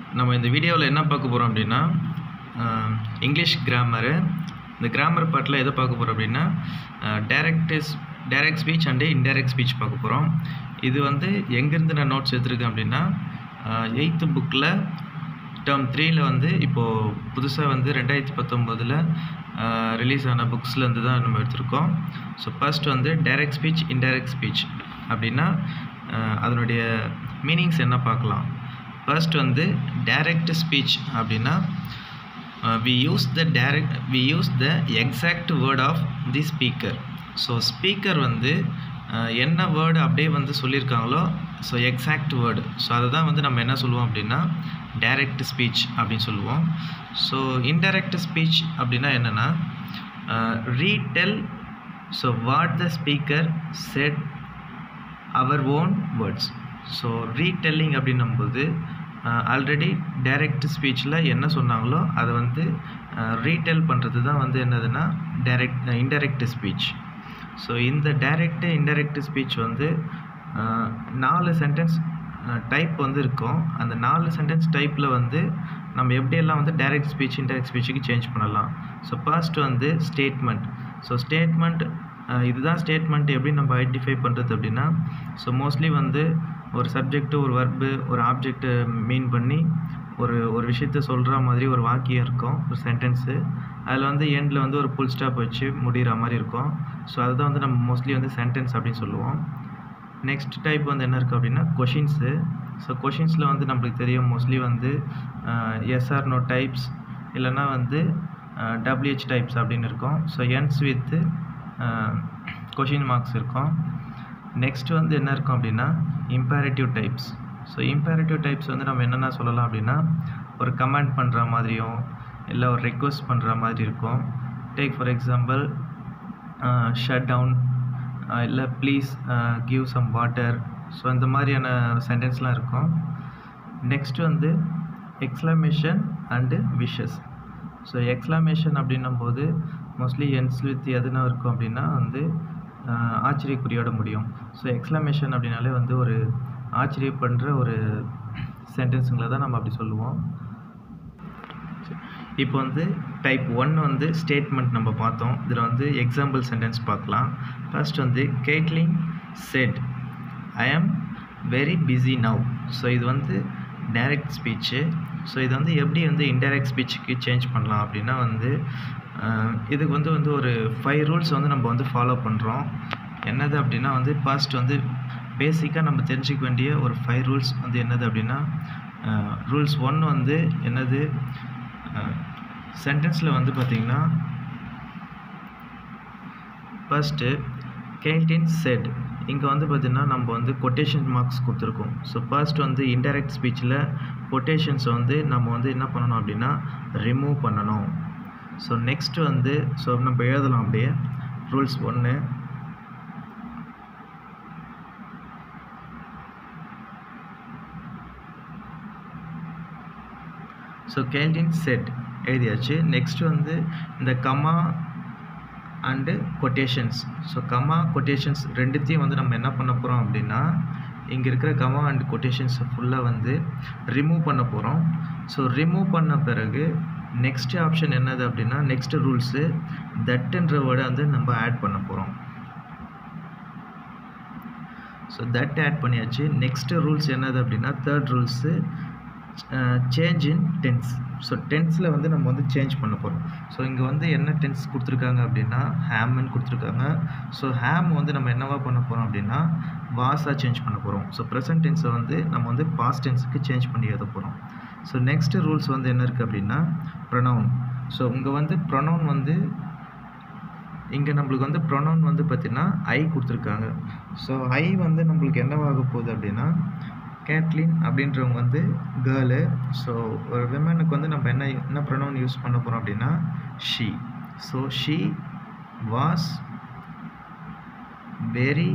நம்ம இந்த வீடியோவில் என்ன பார்க்க போகிறோம் அப்படின்னா இங்கிலீஷ் கிராமரு இந்த கிராமர் பார்ட்டில் எதை பார்க்க போகிறோம் அப்படின்னா direct direct speech and indirect speech பார்க்க போகிறோம் இது வந்து எங்கேருந்து நான் நோட்ஸ் எடுத்திருக்கேன் அப்படின்னா எயித்து புக்கில் டேர்ம் த்ரீயில் வந்து இப்போது புதுசாக வந்து ரெண்டாயிரத்தி பத்தொம்போதில் ரிலீஸ் ஆன புக்ஸ்லேருந்து தான் நம்ம எடுத்திருக்கோம் ஸோ ஃபர்ஸ்ட் வந்து டைரக்ட் ஸ்பீச் இன்டைரக்ட் ஸ்பீச் அப்படின்னா அதனுடைய மீனிங்ஸ் என்ன பார்க்கலாம் ஃபர்ஸ்ட் வந்து டைரக்ட் ஸ்பீச் அப்படின்னா we use the direct we use the exact word of the speaker so speaker வந்து என்ன வேர்டு அப்படியே வந்து சொல்லியிருக்காங்களோ ஸோ எக்ஸாக்ட் வேர்டு ஸோ அதை தான் வந்து நம்ம என்ன சொல்லுவோம் அப்படின்னா டைரக்ட் ஸ்பீச் அப்படின்னு சொல்லுவோம் ஸோ இன்டைரக்ட் ஸ்பீச் அப்படின்னா என்னென்னா retell so what the speaker said அவர் ஓன் வேர்ட்ஸ் ஸோ ரீடெல்லிங் அப்படின்னும்போது ஆல்ரெடி டைரக்ட் ஸ்பீச்சில் என்ன சொன்னாங்களோ அதை வந்து ரீடெல் பண்ணுறது தான் வந்து என்னதுன்னா டைரக்ட் இன்டைரக்ட் ஸ்பீச் ஸோ இந்த டைரக்ட் இன்டைரக்ட் ஸ்பீச் வந்து நாலு சென்டென்ஸ் டைப் வந்து இருக்கும் அந்த நாலு சென்டென்ஸ் டைப்பில் வந்து நம்ம எப்படியெல்லாம் வந்து டைரக்ட் ஸ்பீச் இன்டைரக்ட் ஸ்பீச்சுக்கு சேஞ்ச் பண்ணலாம் ஸோ ஃபர்ஸ்ட் வந்து ஸ்டேட்மெண்ட் ஸோ ஸ்டேட்மெண்ட் இதுதான் ஸ்டேட்மெண்ட் எப்படி நம்ம ஐடென்டிஃபை பண்ணுறது அப்படின்னா ஸோ மோஸ்ட்லி வந்து ஒரு சப்ஜெக்ட்டு ஒரு வர்பு ஒரு ஆப்ஜெக்டை மீன் பண்ணி ஒரு ஒரு விஷயத்த சொல்கிற மாதிரி ஒரு வாக்கியம் இருக்கும் ஒரு சென்டென்ஸு அதில் வந்து எண்டில் வந்து ஒரு புல் ஸ்டாப் வச்சு முடிகிற மாதிரி இருக்கும் ஸோ அதுதான் வந்து நம்ம மோஸ்ட்லி வந்து சென்டென்ஸ் அப்படின்னு சொல்லுவோம் நெக்ஸ்ட் டைப் வந்து என்ன இருக்குது அப்படின்னா கொஷின்ஸு ஸோ கொஷின்ஸில் வந்து நம்மளுக்கு தெரியும் மோஸ்ட்லி வந்து எஸ்ஆர் நோ டைப்ஸ் இல்லைன்னா வந்து டபிள்யூஹெச் டைப்ஸ் அப்படின்னு இருக்கும் so ends with question marks இருக்கும் நெக்ஸ்ட் வந்து என்ன இருக்கும் அப்படின்னா imperative types so imperative types வந்து நம்ம என்னென்ன சொல்லலாம் அப்படின்னா ஒரு கமெண்ட் பண்ணுற மாதிரியும் இல்லை ஒரு ரெக்வஸ்ட் பண்ணுற மாதிரி இருக்கும் take for example shut down இல்லை please give some water so இந்த மாதிரியான சென்டென்ஸ்லாம் இருக்கும் நெக்ஸ்ட் வந்து exclamation and wishes so exclamation அப்படின்னும் போது மோஸ்ட்லி என்ஸ் வித் எதுனா இருக்கும் அப்படின்னா வந்து ஆச்சரியக்குறியோட முடியும் ஸோ எக்ஸ்க்ளமேஷன் அப்படின்னாலே வந்து ஒரு ஆச்சரியப்படுற ஒரு சென்டென்ஸுங்களை தான் நம்ம அப்படி சொல்லுவோம் இப்போ வந்து டைப் ஒன் வந்து ஸ்டேட்மெண்ட் நம்ம பார்த்தோம் இதில் வந்து எக்ஸாம்பிள் சென்டென்ஸ் பார்க்கலாம் ஃபர்ஸ்ட் வந்து Katelyn said I am very busy now so இது வந்து டைரக்ட் ஸ்பீச்சு ஸோ இது வந்து எப்படி வந்து இன்டைரக்ட் ஸ்பீச்சுக்கு சேஞ்ச் பண்ணலாம் அப்படின்னா வந்து இதுக்கு வந்து வந்து ஒரு ஃபைவ் ரூல்ஸ் வந்து நம்ம வந்து ஃபாலோ பண்ணுறோம் என்னது அப்படின்னா வந்து ஃபர்ஸ்ட் வந்து பேசிக்காக நம்ம தெரிஞ்சிக்க வேண்டிய ஒரு ஃபைவ் ரூல்ஸ் வந்து என்னது அப்படின்னா ரூல்ஸ் ஒன் வந்து என்னது சென்டென்ஸில் வந்து பார்த்திங்கன்னா ஃபஸ்ட்டு கேல்டின் செட் இங்கே வந்து பார்த்திங்கன்னா நம்ம வந்து கொட்டேஷன் மார்க்ஸ் கொடுத்துருக்கோம் ஸோ ஃபர்ஸ்ட் வந்து இன்டைரக்ட் ஸ்பீச்சில் கொட்டேஷன்ஸை வந்து நம்ம வந்து என்ன பண்ணணும் அப்படின்னா ரிமூவ் பண்ணணும் ஸோ நெக்ஸ்ட்டு வந்து ஸோ நம்ம எழுதலாம் அப்படியே ரூல்ஸ் ஒன்று ஸோ கேல்டின் செட் எழுதியாச்சு நெக்ஸ்ட் வந்து இந்த comma and quotations so comma quotations ரெண்டுத்தையும் வந்து நம்ம என்ன பண்ண போகிறோம் அப்படின்னா இங்கே இருக்கிற கமா அண்ட் கொட்டேஷன்ஸை ஃபுல்லாக வந்து ரிமூவ் பண்ண போகிறோம் ஸோ ரிமூவ் பண்ண பிறகு நெக்ஸ்ட் ஆப்ஷன் என்னது அப்படின்னா நெக்ஸ்ட் ரூல்ஸு தட்டுன்ற வேர்டை வந்து நம்ம ஆட் பண்ண போகிறோம் ஸோ தட் ஆட் பண்ணியாச்சு நெக்ஸ்ட் ரூல்ஸ் என்னது அப்படின்னா third rules change in tense so டென்ஸில் வந்து நம்ம வந்து சேஞ்ச் பண்ண போகிறோம் ஸோ இங்கே வந்து என்ன டென்ஸ் கொடுத்துருக்காங்க அப்படின்னா ஹேம்னு கொடுத்துருக்காங்க ஸோ ஹேம் வந்து நம்ம என்னவா பண்ண போகிறோம் அப்படின்னா வாஸாக சேஞ்ச் பண்ண போகிறோம் ஸோ ப்ரெசன்ட் டென்ஸை வந்து நம்ம வந்து பாஸ்ட் டென்ஸுக்கு சேஞ்ச் பண்ணி எழுத போகிறோம் ஸோ நெக்ஸ்ட் ரூல்ஸ் வந்து என்ன இருக்குது அப்படின்னா ப்ரொனவுன் ஸோ இங்கே வந்து ப்ரொனவுன் வந்து இங்கே நம்மளுக்கு வந்து ப்ரொனவுன் வந்து பார்த்திங்கன்னா ஐ கொடுத்துருக்காங்க ஸோ ஐ வந்து நம்மளுக்கு என்னவாக போகுது அப்படின்னா கேட்லின் அப்படின்றவங்க வந்து கேர்ளு ஸோ ஒரு விமனுக்கு வந்து நம்ம என்ன என்ன ப்ரொனவுன் யூஸ் பண்ண போகிறோம் அப்படின்னா she so she was very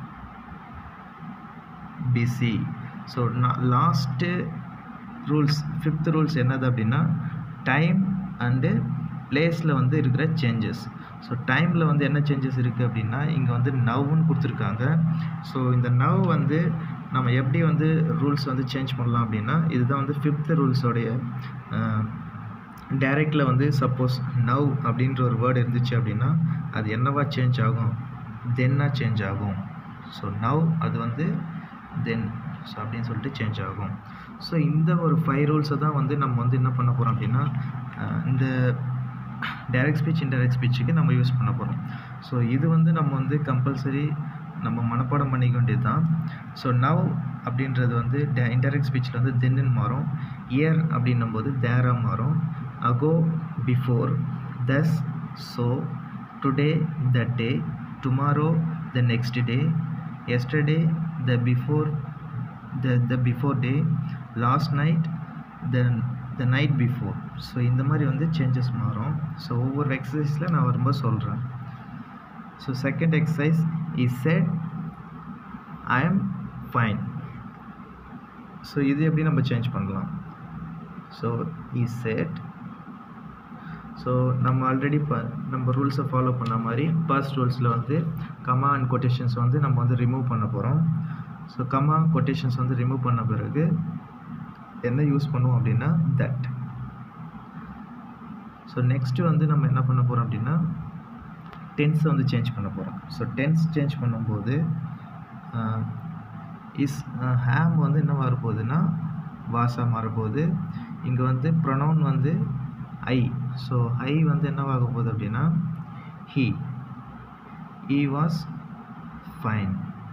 busy so நான் லாஸ்ட்டு ரூல்ஸ் ஃபிஃப்த் ரூல்ஸ் என்னது அப்படின்னா டைம் அண்டு பிளேஸில் வந்து இருக்கிற சேஞ்சஸ் ஸோ டைமில் வந்து என்ன சேஞ்சஸ் இருக்குது அப்படின்னா இங்கே வந்து நவ்னு கொடுத்துருக்காங்க ஸோ இந்த நவ் வந்து நம்ம எப்படி வந்து ரூல்ஸ் வந்து சேஞ்ச் பண்ணலாம் அப்படின்னா இதுதான் வந்து ஃபிஃப்த் ரூல்ஸோடைய டைரக்டில் வந்து சப்போஸ் நவ் அப்படின்ற ஒரு வேர்டு இருந்துச்சு அப்படின்னா அது என்னவா சேஞ்ச் ஆகும் தென்னாக சேஞ்ச் ஆகும் ஸோ நவ் அது வந்து தென் ஸோ அப்படின்னு சொல்லிட்டு சேஞ்ச் ஆகும் ஸோ இந்த ஒரு ஃபைவ் ரூல்ஸை தான் வந்து நம்ம வந்து என்ன பண்ண போகிறோம் அப்படின்னா அஹ், இந்த டைரக்ட் ஸ்பீச் இன்டைரக்ட் ஸ்பீச்சுக்கு நம்ம யூஸ் பண்ண போகிறோம் ஸோ இது வந்து நம்ம வந்து கம்பல்சரி நம்ம மனப்பாடம் பண்ணிக்க வேண்டியது தான் ஸோ நவ் அப்படின்றது வந்து இன்டைரக்ட் ஸ்பீச்சில் வந்து தென்னு மாறும் இயர் அப்படின்னும் போது தேராக மாறும் ago before thus so today the day tomorrow the next day yesterday the before the the before day last night the the night before so இந்த மாதிரி வந்து சேஞ்சஸ் மாறும் ஸோ ஒவ்வொரு எக்ஸசைஸில் நான் வரும்போது சொல்கிறேன் so second exercise is said I am fine so இது எப்படி நம்ம சேஞ்ச் பண்ணலாம் ஸோ இஸ் செட் ஸோ நம்ம ஆல்ரெடி ப நம்ம ரூல்ஸை ஃபாலோ பண்ண மாதிரி ஃபர்ஸ்ட் ரூல்ஸில் வந்து கமா அண்ட் கொட்டேஷன்ஸ் வந்து நம்ம வந்து ரிமூவ் பண்ண போகிறோம் ஸோ கமா கொட்டேஷன்ஸ் வந்து ரிமூவ் பண்ண பிறகு என்ன யூஸ் பண்ணுவோம் அப்படின்னா தட் ஸோ நெக்ஸ்ட்டு வந்து நம்ம என்ன பண்ண போகிறோம் அப்படின்னா டென்ஸை வந்து சேஞ்ச் பண்ண போகிறோம் ஸோ டென்ஸ் சேஞ்ச் பண்ணும்போது இஸ் ஹேம் வந்து என்ன வரப்போகுதுன்னா வாசா மாறப்போகுது இங்கே வந்து ப்ரொனவுன் வந்து ஐ ஸோ ஐ வந்து என்னவாக போகுது அப்படின்னா ஹீ ஈ was fine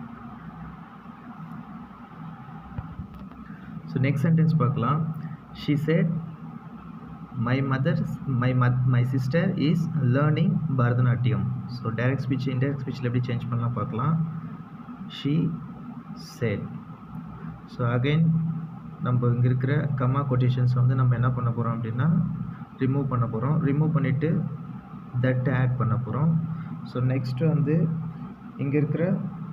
so next sentence பார்க்கலாம் she said my mother my மத் my sister is learning Bharatanatyam so direct speech indirect ஸ்பீச்சில் எப்படி சேஞ்ச் பண்ணலாம் பார்க்கலாம் ஷீ செட் ஸோ அகைன் நம்ம இங்கே இருக்கிற கம்மா கொட்டேஷன்ஸ் வந்து நம்ம என்ன பண்ண போகிறோம் அப்படின்னா ரிமூவ் பண்ண போகிறோம் ரிமூவ் பண்ணிவிட்டு தட் ஆட் பண்ண போகிறோம் ஸோ நெக்ஸ்ட்டு வந்து இங்கே இருக்கிற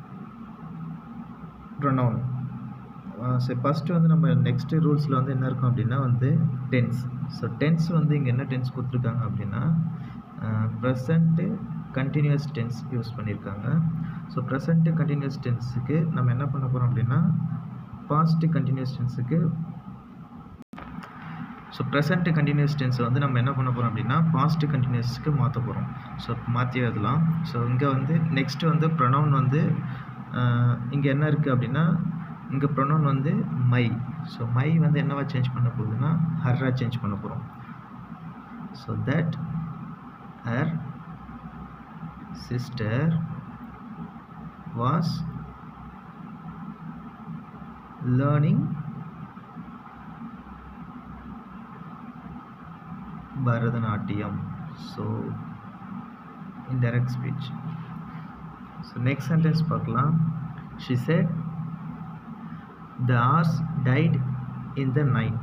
ப்ரொனவுன் ஸோ ஃபஸ்ட்டு வந்து நம்ம நெக்ஸ்ட்டு ரூல்ஸில் வந்து என்ன இருக்கும் அப்படின்னா வந்து டென்ஸ் ஸோ டென்ஸ் வந்து இங்கே என்ன டென்ஸ் கொடுத்துருக்காங்க அப்படின்னா ப்ரெசண்ட்டு கண்டினியூஸ் டென்ஸ் யூஸ் பண்ணியிருக்காங்க ஸோ ப்ரெசண்ட்டு கண்டினியூஸ் டென்ஸுக்கு நம்ம என்ன பண்ண போகிறோம் அப்படின்னா பாஸ்ட் கண்டினியூஸ் டென்ஸுக்கு ஸோ ப்ரெசண்ட் கண்டினியூஸ் டென்ஸை வந்து நம்ம என்ன பண்ண போகிறோம் அப்படின்னா பாஸ்ட் கண்டினியூஸ்க்கு மாற்ற போகிறோம் ஸோ மாற்றி எழுதலாம் ஸோ இங்கே வந்து நெக்ஸ்ட் வந்து ப்ரொனவுன் வந்து இங்கே என்ன இருக்குது அப்படின்னா இங்கே ப்ரொனவுன் வந்து மை ஸோ மை வந்து என்னவா சேஞ்ச் பண்ண போகுதுன்னா ஹர்ரா சேஞ்ச் பண்ண போகிறோம் so that her sister was learning Bharatanatyam so indirect speech so next sentence பார்க்கலாம் she said the horse died in the night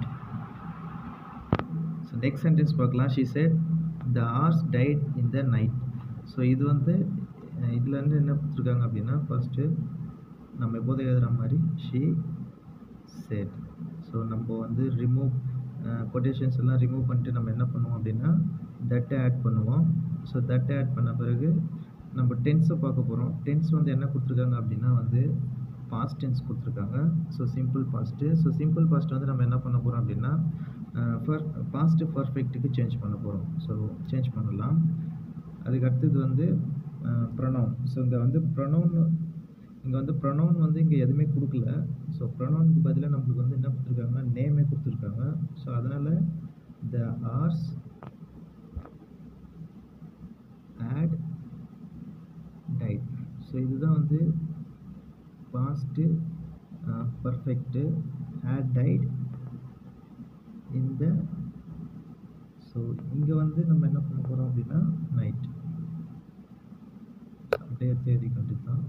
so next sentence பார்க்கலாம் she said the horse died in the night so இது வந்து அஹ், இதுல இருந்து என்ன கொடுத்துருக்காங்க அப்படின்னா first நம்ம எப்போதும் எழுதுகிற மாதிரி ஷி செட் ஸோ நம்ம வந்து ரிமூவ் கொட்டேஷன்ஸ் எல்லாம் ரிமூவ் பண்ணிட்டு நம்ம என்ன பண்ணுவோம் அப்படின்னா தட்டை ஆட் பண்ணுவோம் ஸோ தட்டை ஆட் பண்ண பிறகு நம்ம டென்ஸை பார்க்க போகிறோம் டென்ஸ் வந்து என்ன கொடுத்துருக்காங்க அப்படின்னா வந்து பாஸ்ட் டென்ஸ் கொடுத்துருக்காங்க so simple past so simple past வந்து நம்ம என்ன பண்ண போகிறோம் அப்படின்னா ஃபர் பாஸ்ட்டு பர்ஃபெக்ட்டுக்கு சேஞ்ச் பண்ண போகிறோம் ஸோ சேஞ்ச் பண்ணலாம் அதுக்கு அடுத்தது வந்து ப்ரொனவுன் ஸோ இங்கே வந்து ப்ரொனவுன் இங்கே வந்து ப்ரொனவுன் வந்து இங்கே எதுவுமே கொடுக்கல ஸோ ப்ரொனவுனுக்கு பதிலாக நம்மளுக்கு வந்து என்ன கொடுத்துருக்காங்கன்னா நேமே கொடுத்துருக்காங்க ஸோ அதனால் the horse had died so இதுதான் வந்து பாஸ்ட்டு பர்ஃபெக்ட்டு ஆட் டைட் இந்த ஸோ இங்கே வந்து நம்ம என்ன பண்ண போகிறோம் அப்படின்னா நைட் அப்படியே தேதி கண்டு தான்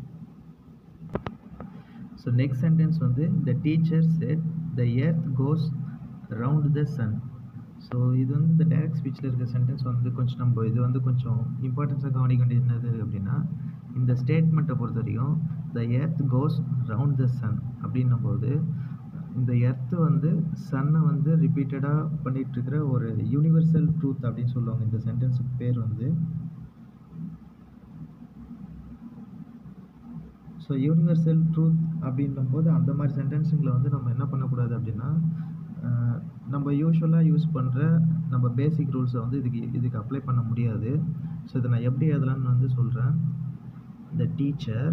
ஸோ நெக்ஸ்ட் சென்டென்ஸ் வந்து the teacher said the earth goes round the sun so இது வந்து இந்த டைரக்ட் ஸ்பீச்சில் இருக்க சென்டென்ஸ் வந்து கொஞ்சம் நம்ம இது வந்து கொஞ்சம் இம்பார்ட்டன்ஸாக கவனிக்க வேண்டியது என்னது அப்படின்னா இந்த ஸ்டேட்மெண்ட்டை பொறுத்த வரைக்கும் the earth goes round the sun அப்படின்னும் போது இந்த எர்த்து வந்து சன்னை வந்து ரிப்பீட்டடாக பண்ணிட்டு இருக்கிற ஒரு யூனிவர்சல் ட்ரூத் அப்படின்னு சொல்லுவாங்க இந்த சென்டென்ஸுக்கு பேர் வந்து ஸோ யூனிவர்சல் ட்ரூத் அப்படின்னும்போது அந்த மாதிரி சென்டென்ஸுங்களை வந்து நம்ம என்ன பண்ணக்கூடாது அப்படின்னா அஹ், நம்ம யூஸ்வலாக யூஸ் பண்ணுற நம்ம பேசிக் ரூல்ஸை வந்து இதுக்கு இதுக்கு அப்ளை பண்ண முடியாது ஸோ இதை நான் எப்படி எழுதலாம்னு வந்து சொல்கிறேன் the teacher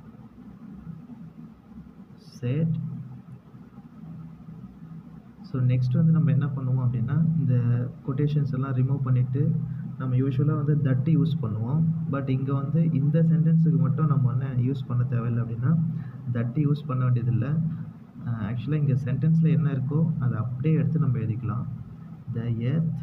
said so next வந்து நம்ம என்ன பண்ணுவோம் அப்படின்னா இந்த கொட்டேஷன்ஸ் எல்லாம் ரிமூவ் பண்ணிவிட்டு நம்ம யூஸ்வலாக வந்து தட்டு யூஸ் பண்ணுவோம் பட் இங்கே வந்து இந்த சென்டென்ஸுக்கு மட்டும் நம்ம என்ன யூஸ் பண்ண தேவையில்லை அப்படின்னா தட்டு யூஸ் பண்ண வேண்டியதில்லை ஆக்சுவலாக இங்கே சென்டென்ஸில் என்ன இருக்கோ அதை அப்படியே எடுத்து நம்ம எழுதிக்கலாம் the earth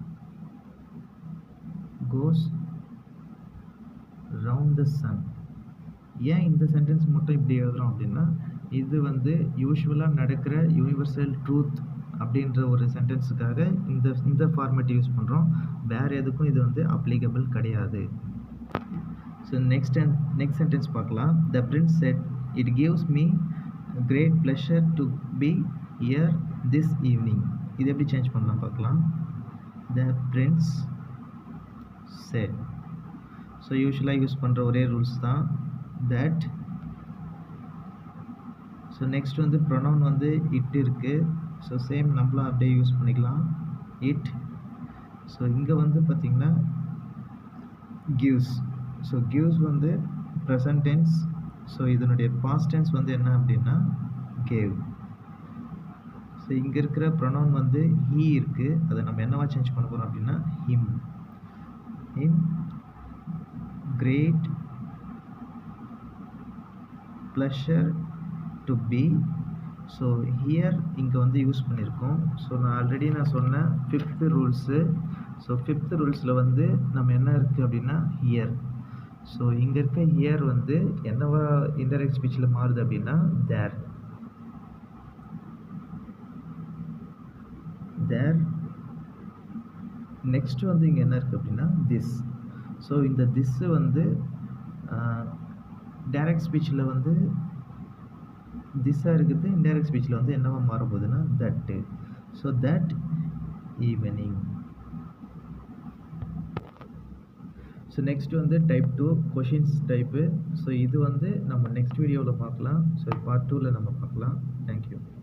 goes round the sun ஏன் இந்த சென்டென்ஸ் மட்டும் இப்படி எழுதுறோம் அப்படின்னா இது வந்து யூஸ்வலாக நடக்கிற யூனிவர்சல் ட்ரூத் அப்படின்ற ஒரு சென்டென்ஸுக்காக இந்த இந்த ஃபார்மேட் யூஸ் பண்ணுறோம் வேறு எதுக்கும் இது வந்து அப்ளிகபிள் கிடையாது ஸோ நெக்ஸ்ட் நெக்ஸ்ட் சென்டென்ஸ் பார்க்கலாம் the prince said it gives me great pleasure to be here this evening இது எப்படி சேஞ்ச் பண்ணலாம் பார்க்கலாம் த பிரின்ஸ் செட் ஸோ யூஸ்வலாக யூஸ் பண்ணுற ஒரே ரூல்ஸ் தான் தட் ஸோ நெக்ஸ்ட் வந்து ப்ரொனவுன் வந்து இட் இருக்குது ஸோ சேம் நம்மளும் அப்படியே யூஸ் பண்ணிக்கலாம் இட் ஸோ இங்கே வந்து பார்த்திங்கன்னா கிவ்ஸ் ஸோ கிவ்ஸ் வந்து ப்ரெசன்ட் டென்ஸ் ஸோ இதனுடைய பாஸ்ட் டென்ஸ் வந்து என்ன அப்படின்னா கேவ் ஸோ இங்கே இருக்கிற ப்ரொனவுன் வந்து ஹீ இருக்குது அதை நம்ம என்னவா சேஞ்ச் பண்ண போகிறோம் அப்படின்னா him him great pleasure to be so here இங்கே வந்து யூஸ் பண்ணியிருக்கோம் ஸோ நான் ஆல்ரெடி நான் சொன்னேன் ஃபிஃப்த்து ரூல்ஸு ஸோ ஃபிஃப்த்து ரூல்ஸில் வந்து நம்ம என்ன இருக்குது அப்படின்னா ஹியர் ஸோ இங்கே இருக்க ஹியர் வந்து என்னவா இன்டரெக்ட் ஸ்பீச்சில் மாறுது அப்படின்னா தேர் தேர் நெக்ஸ்ட் வந்து இங்கே என்ன இருக்குது அப்படின்னா திஸ் ஸோ இந்த திஸ்ஸு வந்து டைரக்ட் ஸ்பீச்சில் வந்து திஸ்ஸாக இருக்குது இன்டைரக்ட் ஸ்பீச்சில் வந்து என்னவா மாற போகுதுன்னா that so that evening so next வந்து type two questions type so இது வந்து நம்ம நெக்ஸ்ட் வீடியோவில் பார்க்கலாம் ஸோ பார்ட் டூவில் நம்ம பார்க்கலாம் தேங்க்யூ